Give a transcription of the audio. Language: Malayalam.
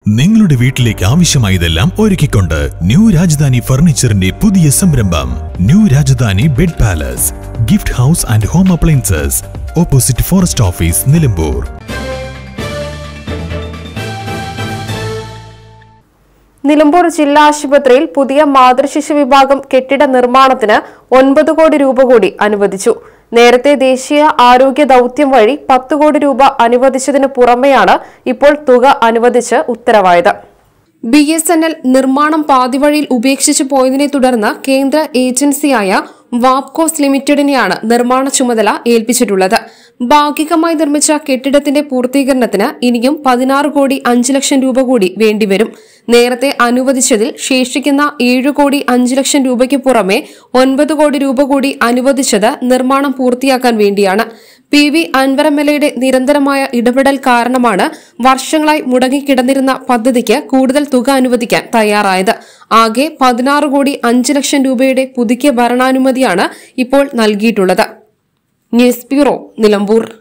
നിങ്ങളുടെ വീട്ടിലേക്ക് ആവശ്യമായതെല്ലാം ഒരുക്കിക്കൊണ്ട് ന്യൂ രാജധാനി ഫർണിച്ചറിന്റെ പുതിയ സംരംഭം new Rajadhani bed palace gift house and home appliances opposite forest office Nilambur Nilambur ജില്ലാ ആശുപത്രിയിൽ പുതിയ മാതൃശിശു വിഭാഗം കെട്ടിട നിർമ്മാണത്തിന് ഒൻപത് കോടി രൂപ കൂടി അനുവദിച്ചു നേരത്തെ ദേശീയ ആരോഗ്യ ദൌത്യം വഴി പത്ത് കോടി രൂപ അനുവദിച്ചതിനു പുറമെയാണ് ഇപ്പോൾ തുക അനുവദിച്ച് ഉത്തരവായത് ബി എസ് എൻ എൽ നിർമ്മാണം പാതിവഴിയിൽ ഉപേക്ഷിച്ചു പോയതിനെ തുടർന്ന് കേന്ദ്ര ഏജൻസിയായ വാപ്കോസ് ലിമിറ്റഡിനെയാണ് നിർമ്മാണ ചുമതല ഏൽപ്പിച്ചിട്ടുള്ളത് ഭാഗികമായി നിർമ്മിച്ച കെട്ടിടത്തിന്റെ പൂർത്തീകരണത്തിന് ഇനിയും പതിനാറ് കോടി അഞ്ച് ലക്ഷം രൂപ കൂടി വേണ്ടിവരും നേരത്തെ അനുവദിച്ചതിൽ ശേഷിക്കുന്ന ഏഴ് കോടി അഞ്ച് ലക്ഷം രൂപയ്ക്ക് പുറമെ ഒൻപത് കോടി രൂപ കൂടി അനുവദിച്ചത് നിർമ്മാണം പൂർത്തിയാക്കാൻ വേണ്ടിയാണ് P V Anvar M L എയുടെ നിരന്തരമായ ഇടപെടൽ കാരണമാണ് വർഷങ്ങളായി മുടങ്ങിക്കിടന്നിരുന്ന പദ്ധതിക്ക് കൂടുതൽ തുക അനുവദിക്കാൻ തയ്യാറായത് ആകെ പതിനാറ് കോടി അഞ്ച് ലക്ഷം രൂപയുടെ പുതുക്കിയ ഭരണാനുമതിയാണ് ഇപ്പോൾ നൽകിയിട്ടുള്ളത് ന്യൂസ് ബ്യൂറോ നിലമ്പൂർ